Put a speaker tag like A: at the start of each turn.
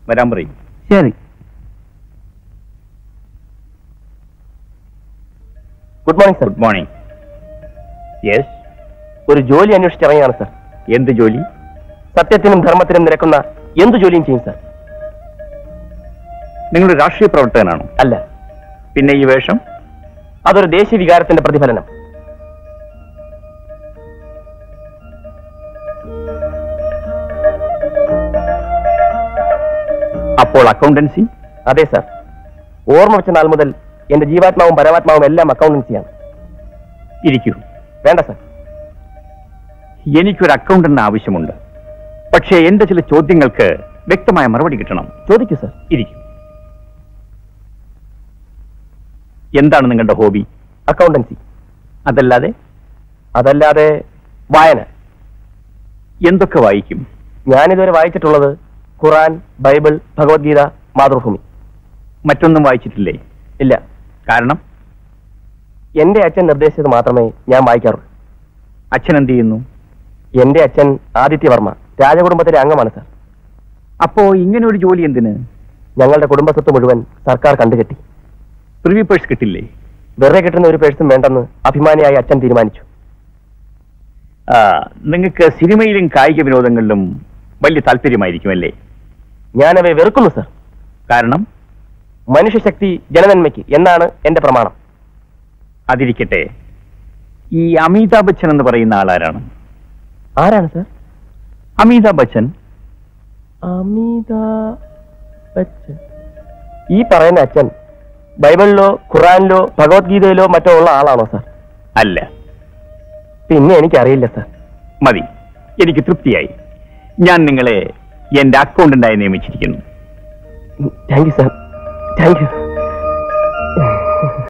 A: വരാൻ പറയും
B: ശരി
C: good morning sir
A: good morning yes
C: ഒരു ജോലി അന്വേഷിച്ചിറങ്ങിയാണ് സർ
A: എന്ത് ജോലി
C: സത്യത്തിനും ധർമ്മത്തിനും നിരക്കുന്ന എന്തു ജോലിയും ചെയ്യും സർ
A: നിങ്ങൾ രാഷ്ട്രീയ പ്രവർത്തകനാണോ
C: അല്ല
A: പിന്നെ ഈ വേഷം
C: അതൊരു ദേശീയ വികാരത്തിന്റെ പ്രതിഫലനം
A: അപ്പോൾ അക്കൗണ്ടൻസി
C: അതെ സർ ഓർമ്മ വെച്ച നാൾ മുതൽ എന്റെ ജീവാത്മാവും പരമാത്മാവും എല്ലാം അക്കൗണ്ടൻസിയാണ്
A: ഇരിക്കൂ
C: വേണ്ട സർ
A: എനിക്കൊരു അക്കൗണ്ടന്റ് ആവശ്യമുണ്ട് പക്ഷേ എന്റെ ചില ചോദ്യങ്ങൾക്ക് വ്യക്തമായ മറുപടി കിട്ടണം
C: ചോദിക്കൂ സർ
A: ഇരിക്കൂ എന്താണ് നിങ്ങളുടെ ഹോബി
C: അക്കൗണ്ടൻസി
A: അതല്ലാതെ
C: അതല്ലാതെ വായന
A: എന്തൊക്കെ വായിക്കും
C: ഞാനിതുവരെ വായിച്ചിട്ടുള്ളത് ഖുറാൻ ബൈബിൾ ഭഗവത്ഗീത മാതൃഭൂമി
A: മറ്റൊന്നും വായിച്ചിട്ടില്ലേ
C: ഇല്ല
A: കാരണം
C: എന്റെ അച്ഛൻ നിർദ്ദേശിച്ചത് മാത്രമേ ഞാൻ വായിക്കാറുള്ളൂ
A: അച്ഛൻ എന്ത് ചെയ്യുന്നു
C: എന്റെ അച്ഛൻ ആദിത്യവർമ്മ രാജകുടുംബത്തിലെ അംഗമാണ് സർ
A: അപ്പോ ഇങ്ങനെ ഒരു ജോലി എന്തിന്
C: ഞങ്ങളുടെ കുടുംബസ്വത്ത് മുഴുവൻ സർക്കാർ കണ്ടുകെട്ടി
A: പ്രിവ്യൂ പേഴ്സ് കിട്ടില്ലേ
C: വെറുതെ കിട്ടുന്ന ഒരു പേഴ്സും വേണ്ടെന്ന് അഭിമാനിയായി അച്ഛൻ തീരുമാനിച്ചു
A: ആ, നിങ്ങൾക്ക് സിനിമയിലും കായിക വിനോദങ്ങളിലും വലിയ താല്പര്യമായിരിക്കും അല്ലേ
C: ഞാനവയെ വെറുക്കുന്നു സർ
A: കാരണം
C: മനുഷ്യശക്തി ജനനന്മയ്ക്ക് എന്നാണ് എന്റെ പ്രമാണം
A: അതിരിക്കട്ടെ ഈ അമിതാഭ് ബച്ചൻ എന്ന് പറയുന്ന ആളാരാണ്
C: ആരാണ് സർ
A: അമിതാഭ് ബച്ചൻ
C: അമിതാഭ് ബച്ചൻ ഈ പറയുന്ന അച്ഛൻ ബൈബിളിലോ ഖുറാനിലോ ഭഗവത്ഗീതയിലോ മറ്റോ ഉള്ള ആളാണോ സർ
A: അല്ല
C: പിന്നെ എനിക്കറിയില്ല സർ
A: മതി എനിക്ക് തൃപ്തിയായി ഞാൻ നിങ്ങളെ എന്റെ അക്കൗണ്ടന്റായി നിയമിച്ചിരിക്കുന്നു
C: thank you sir thank U